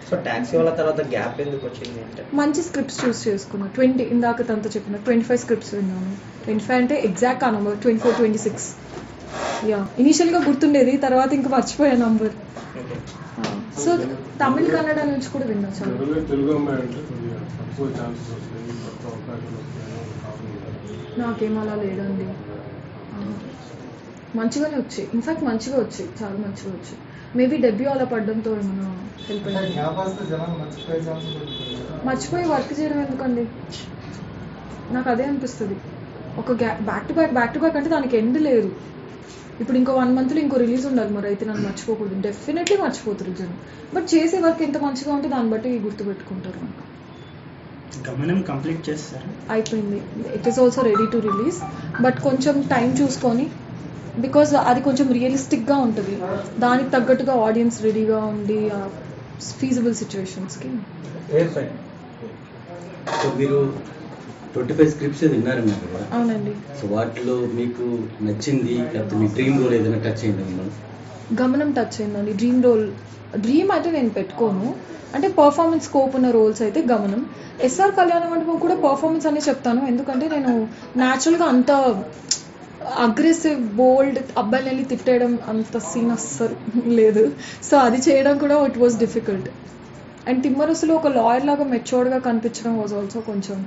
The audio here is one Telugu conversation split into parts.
సో ట్యాక్సీ వాళ్ళ తర్వాత గ్యాప్ ఎందుకు వచ్చింది అంటే మంచి స్క్రిప్ట్స్ చూస్ చేసుకున్నా ట్వంటీ ఇందాక తనతో చెప్పిన ట్వంటీ ఫైవ్ స్క్రిప్ట్స్ విన్నాను ట్వంటీ ఫైవ్ అంటే ఎగ్జాక్ట్ ఆ number twenty four twenty six yeah ఇనీషియల్గా గుర్తుండేది తర్వాత ఇంకా మర్చిపోయా number okay so Tamil Kannada నుంచి కూడా విన్నా చాలా జనరల్గా తెలుగు అమ్మాయి అంటే కొద్దిగా తక్కువ ఛాన్సెస్ వస్తాయి తక్కువ అవకాశాలు వస్తాయని ఒక కారణం కదా. నాకేం అలా లేదండి ఆ, మంచిగానే వచ్చాయి ఇన్ఫాక్ట్ మంచిగా వచ్చాయి చాలా మంచిగా వచ్చాయి మేబీ డెబ్యూ అలా పడడంతో ఏమైనా హెల్ప్ అంటే అయ్యింది జ్ఞాపకాలు జనాలు మర్చిపోయే ఛాన్స్ కూడా ఉంటుంది కదా. మర్చిపోయి వర్క్ చేయడం ఎందుకండి నాకు అదే అనిపిస్తుంది ఒక గ్యా back to back back to back అంటే దానికి ఎండ్ లేదు ఇప్పుడు ఇంకో వన్ మంత్లో ఇంకో రిలీజ్ ఉండాలి మరి అయితే నన్ను మర్చిపోకూడదు డెఫినెట్లీ మర్చిపోతారు జనం బట్ చేసే వర్క్ ఎంత మంచిగా ఉంటే దాన్ని బట్టి గుర్తుపెట్టుకుంటారు నాకు గమనం కంప్లీట్ చేస్తారు అయిపోయింది it is also ready to release but కొంచెం టైం చూసుకొని బికాజ్ అది కొంచెం రియలిస్టిక్గా ఉంటుంది దానికి తగ్గట్టుగా ఆడియన్స్ రెడీగా ఉండి ఫీజిబుల్ సిచ్యువేషన్స్కి సో మీరు ట్వంటీ ఫైవ్ స్క్రిప్ట్స్ విన్నారన్నారు కదా అవునండి సో వాటిలో మీకు నచ్చింది లేకపోతే మీ డ్రీమ్ రోల్ ఏదైనా టచ్ అయింది మిమ్మల్ని గమనం టచ్ అయిందండి డ్రీమ్ రోల్ డ్రీమ్ అయితే నేను పెట్టుకోను అంటే పర్ఫార్మెన్స్ స్కోప్ ఉన్న రోల్స్ అయితే గమనం ఎస్ఆర్ కళ్యాణ మండపం కూడా పర్ఫార్మెన్స్ అనే చెప్తాను ఎందుకంటే నేను న్యాచురల్గా అంత అగ్రెసివ్ బోల్డ్ అబ్బాయిని వెళ్ళి తిట్టేయడం అంత సీన్ అస్సలు లేదు సో అది చేయడం కూడా ఇట్ వాజ్ డిఫికల్ట్ అండ్ తిమ్మరసులో ఒక లాయర్ లాగా మెచ్యూర్డ్గా కనిపించడం వాజ్ ఆల్సో కొంచెం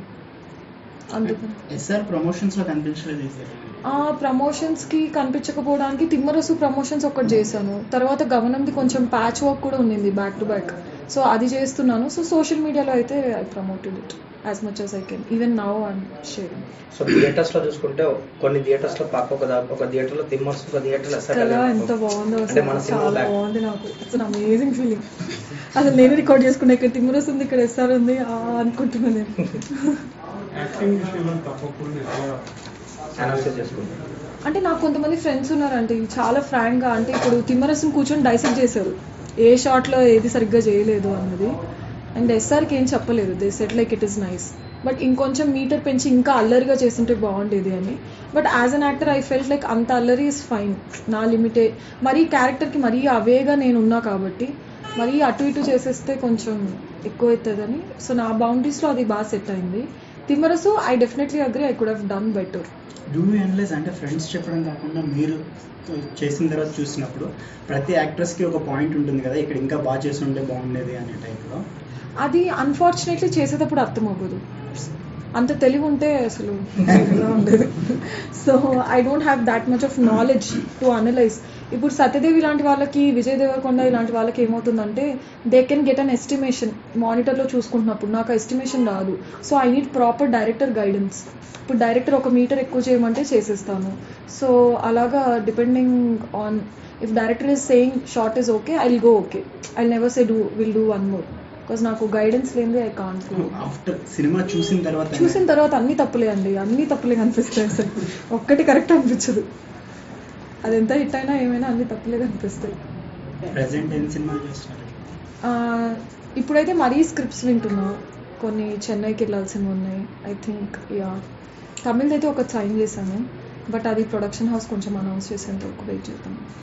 అందుకని ఎస్ఆర్ ప్రమోషన్స్ లో కనిపించలేదు ఈ సార్ ఆ ప్రమోషన్స్ కి కనిపించకపోవడానికి తిమ్మరసు ప్రమోషన్స్ ఒకటి చేశాను తర్వాత గమనంది కొంచెం ప్యాచ్ వర్క్ కూడా ఉండింది బ్యాక్ టు బ్యాక్ సో అది చేస్తున్నాను సో సోషల్ మీడియాలో అయితే I promoted it as much as I can even now and sharing so theatres లో చూసుకుంటే కొన్ని థియేటర్స్ లో పాక ఒక దా- ఒక థియేటర్ లో తిమ్మర్స్ ఒక థియేటర్ లో ఎస్ఆర్ కదా కళ్యాణ్ ఎంత బాగుందో అంటే మన అసలు సినిమా చాలా బ్యాక్ బాగుంది నాకు ఇట్స్ అమేజింగ్ ఫీలింగ్ అసలు నేను రికార్డ్ చేసుకున్నా ఇక్కడ తిమ్మరసు ఉంది ఇక్కడ ఎస్ఆర్ ఉంది ఆ అనుకుంటున్నాను నేను యాక్టింగ్ విషయంలో తప్పకుండా ఎట్లా అనౌన్స్ చేసుకుంటాం అంటే నాకు కొంతమంది ఫ్రెండ్స్ ఉన్నారంటే చాలా ఫ్రాంక్గా అంటే ఇప్పుడు తిమ్మరసం కూర్చొని డైసెక్ట్ చేశారు ఏ షాట్లో ఏది సరిగ్గా చేయలేదు అన్నది అండ్ ఎస్ఆర్కి ఏం చెప్పలేదు they said like it is nice but ఇంకొంచెం మీటర్ పెంచి ఇంకా అల్లరిగా చేస్తుంటే బాగుండేది అని but as an actor I felt like అంత అల్లరి ఇస్ ఫైన్ నా లిమిటే మరీ క్యారెక్టర్కి మరీ అవేగా నేను ఉన్నా కాబట్టి మరీ అటు ఇటు చేసేస్తే కొంచెం ఎక్కువ అవుతుందని సో నా బౌండరీస్లో అది బాగా సెట్ అయింది Thimmarusu I definitely agree I could have done better do analyse అంటే ఫ్రెండ్స్ చెప్పడం కాకుండా మీరు చేసిన తర్వాత చూసినప్పుడు ప్రతి యాక్ట్రెస్కి ఒక పాయింట్ ఉంటుంది కదా ఇక్కడ ఇంకా బాగా చేసి ఉంటే బాగుండేది అనే టైప్లో అది అన్ఫార్చునేట్లీ చేసేటప్పుడు అర్థం అవ్వదు అంత తెలివి ఉంటే అసలు ఇలా ఉండేది so I don't have that much of knowledge to analyse ఇప్పుడు సత్యదేవి లాంటి వాళ్ళకి విజయ్ దేవరకొండ ఇలాంటి వాళ్ళకి ఏమవుతుందంటే they can get an estimation మానిటర్లో చూసుకుంటున్నప్పుడు నాకు ఎస్టిమేషన్ రాదు so I need proper director guidance ఇప్పుడు డైరెక్టర్ ఒక మీటర్ ఎక్కువ చేయమంటే చేసేస్తాను సో అలాగా depending on if director is saying short is okay I will go okay I never say do will do one more because నాకు గైడెన్స్ లేనిది I can't go after cinema చూసిన తర్వాత చూసిన తర్వాత అన్ని తప్పులే అండి అన్ని తప్పులే కనిపిస్తాయి అసలు ఒక్కటి కరెక్ట్ అనిపించదు అది ఎంత హిట్ అయినా ఏమైనా అన్ని తప్పులే కనిపిస్తాయి ప్రెసెంట్ ఏం సినిమాలు చేస్తున్నారు ఆ, ఇప్పుడైతే మరీ స్క్రిప్ట్స్ వింటున్నా కొన్ని చెన్నైకి వెళ్ళాల్సినవి ఉన్నాయి ఐ థింక్ యా తమిళ్ అయితే ఒక సైన్ చేశాను బట్ అది ప్రొడక్షన్ హౌస్ కొంచెం అనౌన్స్ చేసేంత వరకు వెయిట్ చేద్దాం